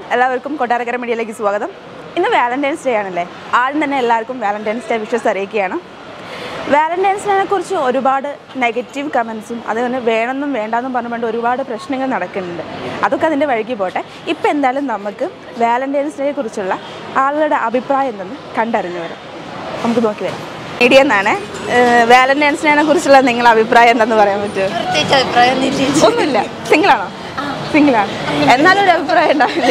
എല്ലാവർക്കും കൊട്ടാരക്കര മീഡിയയിലേക്ക് സ്വാഗതം ഇന്ന് വാലന്റൈൻസ് ഡേ ആണല്ലേ ആദ്യം തന്നെ എല്ലാവർക്കും വാലന്റൈൻസ് ഡേ വിഷസ് അറിയിക്കുകയാണ് വാലന്റൈൻസ് ഡേനെ കുറിച്ച് ഒരുപാട് നെഗറ്റീവ് കമൻസും അതുപോലെ വേണമെന്നും വേണ്ടാന്നും പറഞ്ഞുകൊണ്ട് ഒരുപാട് പ്രശ്നങ്ങൾ നടക്കുന്നുണ്ട് അതൊക്കെ അതിൻ്റെ വഴിക്ക് പോട്ടെ ഇപ്പം എന്തായാലും നമുക്ക് വാലന്റൈൻസ് ഡേയെ കുറിച്ചുള്ള ആളുകളുടെ അഭിപ്രായം എന്തെന്ന് കണ്ടറിഞ്ഞു വരാം നമുക്ക് നോക്കി വരാം മീഡിയ എന്നാണ് വാലന്റൈൻസ് ഡേനെ കുറിച്ചുള്ള നിങ്ങളുടെ അഭിപ്രായം എന്തെന്ന് പറയാൻ പറ്റുമോ പ്രത്യേകിച്ച് അഭിപ്രായം ഒന്നും ഇല്ല. ഒന്നുമില്ല സിംഗിളാണോ സിംഗിളാണ് എന്നാലും ഒരു അഭിപ്രായം ഉണ്ടാവില്ലേ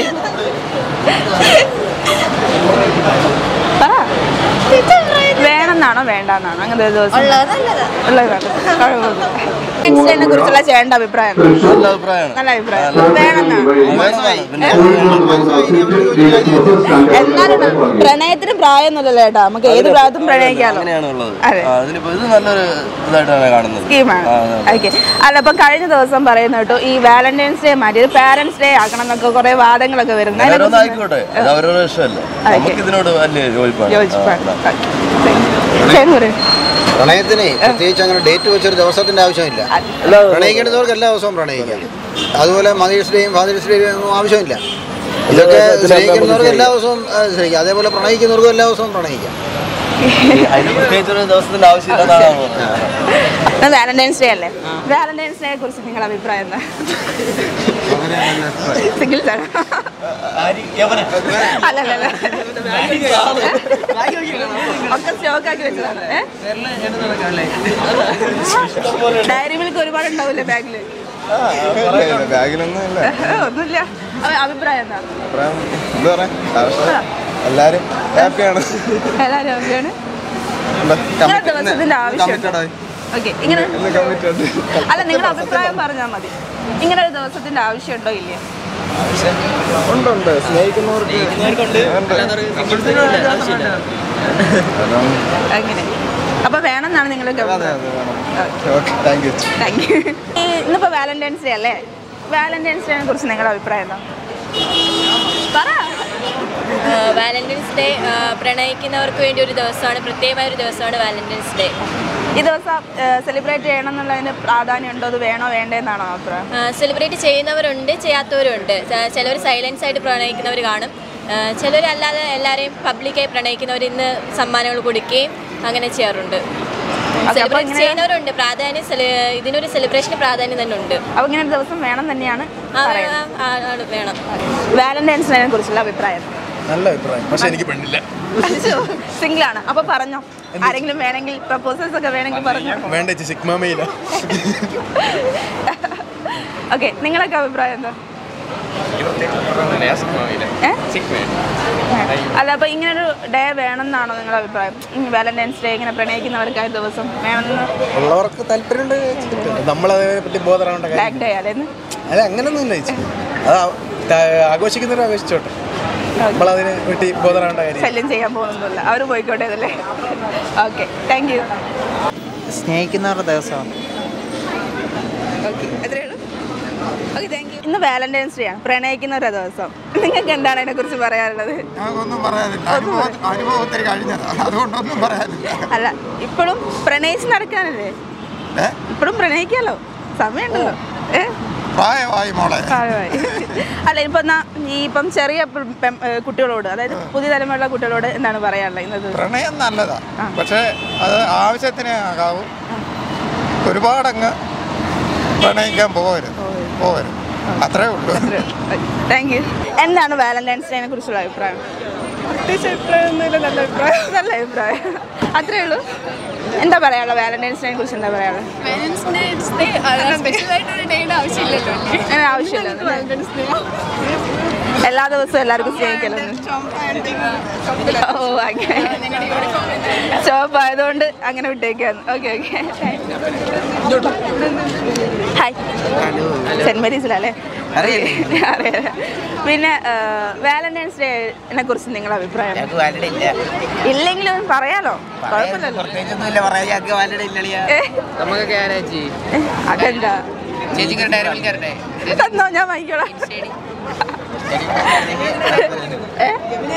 പറ വേണമെന്നാണോ വേണ്ടെന്നാണോ അങ്ങനെ ഒരു ദിവസം ഉള്ളത് നല്ലതാ. ഉള്ളതാണ് കുഴപ്പമൊന്നുമില്ല കുറിച്ചുള്ള ചേട്ടൻ്റെ അഭിപ്രായം നല്ല അഭിപ്രായമാണ് നല്ല അഭിപ്രായം വേണമെന്നാണ് പിന്നെ എന്നാലും പ്രണയത്തിന് പ്രായമൊന്നുമില്ലല്ലോ ചേട്ടാ നമുക്ക് ഏത് പ്രായത്തും പ്രണയിക്കാമല്ലോ അങ്ങനെയാണ് ഉള്ളത് അതെ. ആ, അതിനിപ്പോ ഇത് നല്ലൊരു ഇതായിട്ടാണ് കാണുന്നത് സ്കീമാണ് ആ, അതെ, അതെ. ഓക്കെ അല്ല അപ്പം കഴിഞ്ഞ ദിവസം പറയുന്ന കേട്ടോ ഈ വാലന്റൈൻസ് ഡേ മാറ്റി പാരന്റ്സ് ഡേ ആക്കണം എന്നൊക്കെ കുറെ വാദങ്ങളൊക്കെ വരുന്നു അങ്ങനെ അതിനെ ഓരോന്ന് കുറിച്ച് ആയിക്കോട്ടെ അത് അവരവരുടെ ഇഷ്ടമല്ലേ നമുക്ക് ഇതിനോട് വലിയ യോജിപ്പാണ് യോജിപ്പാണ് ആ, അതാ. ചേട്ടൻ പറയൂ. പ്രണയത്തിന് പ്രത്യേകിച്ച് അങ്ങനെ ഡേറ്റ് വെച്ചൊരു ദിവസത്തിന്റെ ആവശ്യമില്ല പ്രണയിക്കേണ്ടവർക്ക് എല്ലാ ദിവസവും പ്രണയിക്കാം അതുപോലെ മദേഴ്സ് ഡേയും ഫാദേഴ്സ് ഡേയും ഒന്നും ആവശ്യമില്ല ഇതൊക്കെ സ്നേഹിക്കുന്നവർക്ക് എല്ലാ ദിവസവും ആ, സ്നേഹിക്കാം അതേപോലെ പ്രണയിക്കുന്നവർക്കും എല്ലാ ദിവസവും പ്രണയിക്കാം അതിന് പ്രത്യേകിച്ച് ഒരു ദിവസത്തിന്റെ ആവശ്യമില്ലെന്നാണ് പറഞ്ഞത്. ഇന്ന് വാലന്റൈൻസ് ഡേ അല്ലേ വാലന്റൈൻസ് ഡേയെ കുറിച്ച് നിങ്ങളുടെ അഭിപ്രായം എന്താ സിംഗിൾസ് ആണ് അല്ലല്ല ഒക്കെ സ്റ്റോക്ക് ആക്കി വെച്ചതാണ് ഡയറി മിൽക്ക് ഒരുപാട് ഉണ്ടാവില്ലേ ബാഗില് ബാഗിലൊന്നും ഇല്ല ഒന്നുമില്ല അഭി- അഭിപ്രായം എന്താ അഭിപ്രായം എന്താ പറയാ ആവശ്യം എല്ലാരും ഹാപ്പിയാണ് എല്ലാവരും അഭിപ്രായാണ് ഇങ്ങനെ ദിവസത്തിന്റെ ആവശ്യമുണ്ടോ ഓക്കെ ഇങ്ങനെ കമ്മിറ്റഡ് അല്ല നിങ്ങളുടെ അഭിപ്രായം പറഞ്ഞാൽ മതി ഇങ്ങനെ ഒരു ദിവസത്തിന്റെ ആവശ്യമുണ്ടോ ഇല്ലേ ഉണ്ട് ഉണ്ട് സ്നേഹിക്കുന്നവർക്ക് ഉണ്ട്. അങ്ങനെ അപ്പൊ വേണമെന്നാണ് നിങ്ങൾ അതെ അതെ വേണം okay thank you thank you ഇന്നിപ്പോ വാലന്റൈൻസ് ഡേ അല്ലേ വാലന്റൈൻസ് ഡേനെ കുറിച്ച് നിങ്ങളുടെ അഭിപ്രായം എന്താ പറ വാലന്റൈൻസ് ഡേ ആ, പ്രണയിക്കുന്നവർക്ക് വേണ്ടി ഒരു ദിവസമാണ് പ്രത്യേകമായ ഒരു ദിവസമാണ് വാലന്റൈൻസ് ഡേ ഈ ദിവസം സെലിബ്രേറ്റ് ചെയ്യണം എന്നുള്ളതിന് പ്രാധാന്യം ഉണ്ടോ അത് വേണോ വേണ്ടേന്നാണോ അഭിപ്രായം സെലിബ്രേറ്റ് ചെയ്യുന്നവരുണ്ട് ചെയ്യാത്തവരുണ്ട് ചിലർ സൈലൻസ് ആയിട്ട് പ്രണയിക്കുന്നവർ കാണും ചിലർ അല്ലാതെ എല്ലാവരെയും പബ്ലിക്കായി പ്രണയിക്കുന്നവർ ഇന്ന് സമ്മാനങ്ങൾ കൊടുക്കുകയും അങ്ങനെ ചെയ്യാറുണ്ട് അപ്പൊ സെലിബ്രേറ്റ് ഇങ്ങനെ- ചെയ്യുന്നവരുണ്ട് പ്രാധാന്യം സെലി- ഇതിനൊരു സെലിബ്രേഷന് പ്രാധാന്യം തന്നെ ഉണ്ട് അപ്പൊ ഇങ്ങനെ ഒരു ദിവസം വേണം തന്നെയാണ് ആ, പറയുന്നത് ആ, ആ, ആണ്, വേണം വാലന്റൈൻസ് ഡേനെ കുറിച്ചുള്ള അഭിപ്രായം നല്ല അഭിപ്രായം പക്ഷെ എനിക്ക് പെണ്ണില്ല സിംഗിൾ ആണ് അപ്പൊ പറഞ്ഞോ ആരെങ്കിലും വേണമെങ്കിൽ പ്രപ്പോസൽസ് ഒക്കെ വേണമെങ്കിൽ പറഞ്ഞോ വേണ്ട ചേച്ചി സിഗ്മയില്ല ഓക്കെ നിങ്ങളൊക്കെ അഭിപ്രായം എന്താ ഏ? അല്ല അപ്പൊ ഇങ്ങനൊരു ഡേ വേണമെന്നാണോ നിങ്ങളുടെ അഭിപ്രായം വാലന്റൈൻസ് ഡേ ഇങ്ങനെ പ്രണയിക്കുന്നവർക്കായ ദിവസം വേണമെന്ന് ഉള്ളവർക്ക് താല്പര്യമുണ്ട് നമ്മളതിനെ പറ്റി ബോധറാവേണ്ട കാര്യം ബ്ലാക്ക് ഡേ അല്ലേന്ന് അല്ല അങ്ങനൊന്നും ഇല്ല ചേച്ചി അത് ആ- ത- ആഘോഷിക്കുന്നവർ ആഘോഷിച്ചോട്ടെ നമ്മളതിനെ പറ്റി ബോധറാവേണ്ട കാര്യം ശല്യം ചെയ്യാൻ പോകുന്നൊന്നുമില്ല അവർ പോയിക്കോട്ടെ ഇതല്ലേ ഓക്കെ താങ്ക് യു സ്നേഹിക്കുന്നവരുടെ ദിവസമാണ് ഓക്കെ എത്രയേ ഉള്ളൂ ഓക്കെ താങ്ക് യു ഇന്ന് വാലന്റൈൻസ് ഡേ ആണ് പ്രണയിക്കുന്നവരുടെ ദിവസം നിങ്ങൾക്ക് എന്താണ് അതിനെക്കുറിച്ച് പറയാനുള്ളത് ഒന്നും പറയാനില്ല അനുഭവം അനുഭവത്തിൽ കഴിഞ്ഞത് അതുകൊണ്ടൊന്നും പറയാനില്ല അല്ല ഇപ്പോഴും പ്രണയിച്ച് നടക്കാനല്ലേ ഏ? ഇപ്പോഴും പ്രണയിക്കാലോ സമയമുണ്ടല്ലോ ഏ പ്രായമായി മോളെ പ്രായമായി അല്ല ഇപ്പൊ എന്നാ ഈ ഇപ്പം ചെറിയ പെ- പെ- ഏ, കുട്ടികളോട് അതായത് പുതിയ തലമുറയിലുള്ള കുട്ടികളോട് എന്താണ് പറയാനുള്ളത് ഇന്നത് പ്രണയം നല്ലതാ പക്ഷേ അത് ആവശ്യത്തിനേ ആകാവൂ ഒരുപാടങ്ങ് പ്രണയിക്കാൻ പോകരുത് പോകരുത് അത്രേ ഉള്ളൂ താങ്ക് യു എന്താണ് വാലന്റൈൻസ് ഡേനെ കുറിച്ചുള്ള അഭിപ്രായം പ്രത്യേകിച്ച് അഭിപ്രായമൊന്നുമില്ല നല്ല അഭിപ്രായം നല്ല അഭിപ്രായം അത്രേ ഉള്ളൂ എന്താ പറയാനുള്ളത് വാലന്റൈൻസ് ഡേനെ കുറിച്ച് എന്താ പറയാനുള്ളത് അങ്ങനെ ആവശ്യമില്ല എല്ലാ ദിവസവും എല്ലാവർക്കും സ്നേഹിക്കലൊന്നും ഓ അങ്ങനെ ഷോപ്പ് ആയതുകൊണ്ട് അങ്ങനെ വിട്ടേക്കാന്ന് ഓക്കെ ഓക്കെ ഹായ് സെന്റ് മേരീസിലല്ലേ അറിയാം പിന്നെ വാലന്റൈൻസ് ഡേനെ കുറിച്ച് നിങ്ങളുടെ അഭിപ്രായം ഇല്ലെങ്കിലും പറയാലോ കുഴപ്പമില്ലല്ലോ ഏ? നമുക്കൊക്കെ ആരാ ചേച്ചി ഏ, അതെന്താ ചേച്ചിക്ക് ഡയറി മിൽക്ക് തരട്ടെ തന്നോ ഞാൻ വാങ്ങിക്കോളാം ഏ?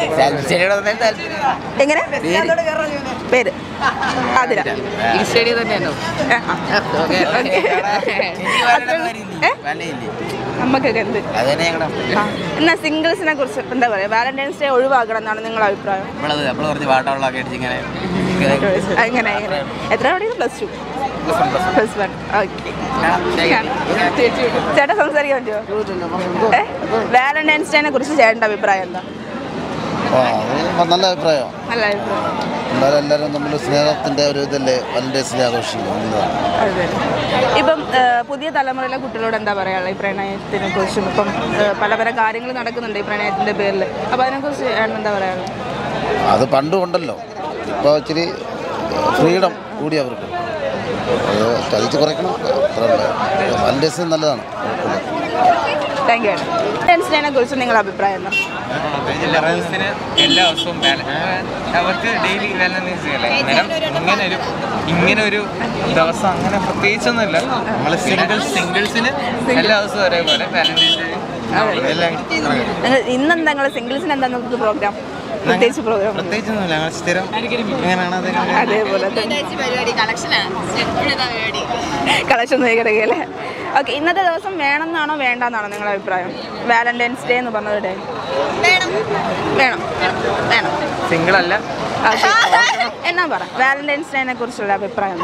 എങ്ങനെ പേര് ആതിര ഇൻസ്റ്റേഡിയം തന്നെയാണോ ഏ, ആ. ഓക്കെ ഏ? നമുക്കൊക്കെ എന്ത് അതന്നെ ഞങ്ങളുടെ ആ. എന്നാ സിംഗിൾസിനെ കുറിച്ച് എന്താ പറയുക വാലന്റൈൻസ് ഡേ ഒഴിവാക്കണം എന്നാണ് നിങ്ങളുടെ അഭിപ്രായം നമ്മളത് നമ്മൾ കുറച്ച് പാട്ടവെള്ളമൊക്കെ അടിച്ച് ഇങ്ങനെ എങ്ങനെ എങ്ങനെ എത്ര പഠിക്കുന്നു plus two plus one okay ചേട്ടാ സംസാരിക്കാൻ പറ്റുമോ വാലന്റൈൻസ് ഡേനെ കുറിച്ച് ചേട്ടൻ്റെ അഭിപ്രായം എന്താ ആ അത് നല്ല അഭിപ്രായം നല്ല അഭിപ്രായം എന്നാലും എല്ലാവരും നമ്മൾ സ്നേഹത്തിൻ്റെ ഒരു ഇതല്ലേ വാലന്റൈൻസ് ഡേ ആഘോഷിക്കും നല്ലതാണ് അതെ ഇപ്പം ആ, പുതിയ തലമുറയിലെ കുട്ടികളോട് എന്താ പറയാനുള്ളത് ഈ പ്രണയത്തിനെ കുറിച്ചും ഇപ്പം ആ, പല പല കാര്യങ്ങൾ നടക്കുന്നുണ്ട് ഈ പ്രണയത്തിന്റെ പേരിൽ അപ്പോൾ അതിനെക്കുറിച്ച് ചേട്ടൻ എന്താ പറയാനുള്ളത് അത് പണ്ടും ഉണ്ടല്ലോ ഇപ്പോൾ ഇച്ചിരി ഫ്രീഡം കൂടി അവർക്ക് അത് ചതിച്ച് കുറയ്ക്കണം വാലന്റൈൻസ് നല്ലതാണ് താങ്ക് യു വാലന്റൈൻസ് ഡേനെ കുറിച്ച് നിങ്ങളുടെ അഭിപ്രായം എന്താ ലവേഴ്സിന് എല്ലാ ദിവസവും വാല- അവർക്ക് ഡെയിലി വാലന്റൈൻസ് ചെയ്യല്ലേ അന്നേരം ഇങ്ങനെ ഒരു ഇങ്ങനെ ഒരു ദിവസം അങ്ങനെ പ്രത്യേകിച്ചൊന്നുമില്ല നമ്മൾ സിംഗിൾ സിംഗിൾസിന് എല്ലാ ദിവസവും ഒരേപോലെ വാലന്റൈൻസ് ഡേ എല്ലാം നിങ്ങൾ ഇന്നെന്താ നിങ്ങൾ സിംഗിൾസിന് എന്താ നിങ്ങൾക്ക് പ്രോഗ്രാം പ്രത്യേകിച്ച് പ്രോഗ്രാം പ്രത്യേകിച്ചൊന്നുമില്ല ഞങ്ങൾ സ്ഥിരം എങ്ങനെയാണ് അത് അതേപോലെ തന്നെ പരിപാടി കളക്ഷനാണ് പരിപാടി കളക്ഷൻ കിടക്കുകയല്ലേ ഓക്കെ ഇന്നത്തെ ദിവസം വേണമെന്നാണോ വേണ്ടെന്നാണോ നിങ്ങളുടെ അഭിപ്രായം വാലന്റൈൻസ് ഡേ എന്ന് പറഞ്ഞത് ഡേ വേണം വേണം വേണം സിംഗിൾ അല്ല ഓക്കെ എന്നാ പറ വാലന്റൈൻസ് ഡേനെ കുറിച്ചുള്ള അഭിപ്രായം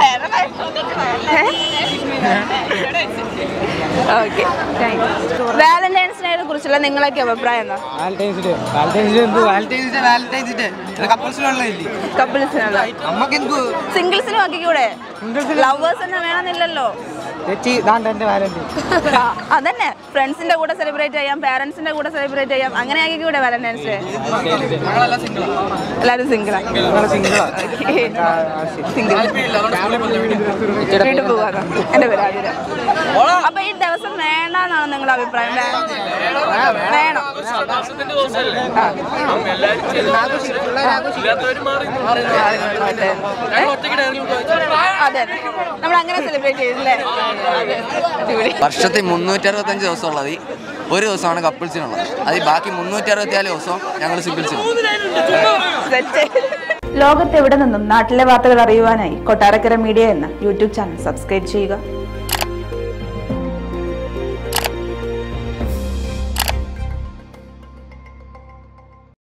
ഓക്കെ വാലന്റൈൻസ് ഡേനെ കുറിച്ചുള്ള നിങ്ങളൊക്കെ അഭിപ്രായം എന്താ വാലന്റൈൻസ് ഡേ വാലന്റൈൻസ് ഡേ എന്ത് വാലന്റൈൻസ് ഡേ വാലന്റൈൻസ് ഡേ കപ്പിൾസിനുള്ളതല്ലേ കപ്പിൾസിനുള്ള നമുക്ക് എന്ത് സിംഗിൾസിനും ആക്കിക്കൂടെ ലവേഴ്സ് തന്നെ വേണമെന്നില്ലല്ലോ തെറ്റി ഇതാണ്ട് എൻ്റെ വാലന്റൈൻ ആ, അതന്നെ ഫ്രണ്ട്സിന്റെ കൂടെ സെലിബ്രേറ്റ് ചെയ്യാം പാരന്റ്സിന്റെ കൂടെ സെലിബ്രേറ്റ് ചെയ്യാം അങ്ങനെ ആക്കിക്കൂടെ വാലന്റൈൻസ് ഡേ എല്ലാവരും സിംഗിളാ സിംഗിൾ വീണ്ടും പോകാനോ എന്റെ പേര് ആതിര അപ്പൊ ഈ ദിവസം വേണ്ടെന്നാണ് നിങ്ങളുടെ അഭിപ്രായം വേ- വേണം ആ. അതെ. അതെ നമ്മൾ അങ്ങനെ സെലിബ്രേറ്റ് ചെയ്തില്ലേ അതെ അടിപൊളി വർഷത്തിൽ മുന്നൂറ്റി അറുപത്തഞ്ച് ദിവസം ഉള്ളത് ഒരു ദിവസമാണ് കപ്പിൾസിനുള്ളത് അത് ബാക്കി മുന്നൂറ്റി അറുപത്തിനാല് ദിവസം ഞങ്ങൾ സിംഗിൾസിനും ലോകത്തെവിടെ നിന്നും നാട്ടിലെ വാർത്തകൾ അറിയുവാനായി കൊട്ടാരക്കര മീഡിയ എന്ന യൂട്യൂബ് ചാനൽ സബ്സ്ക്രൈബ് ചെയ്യുക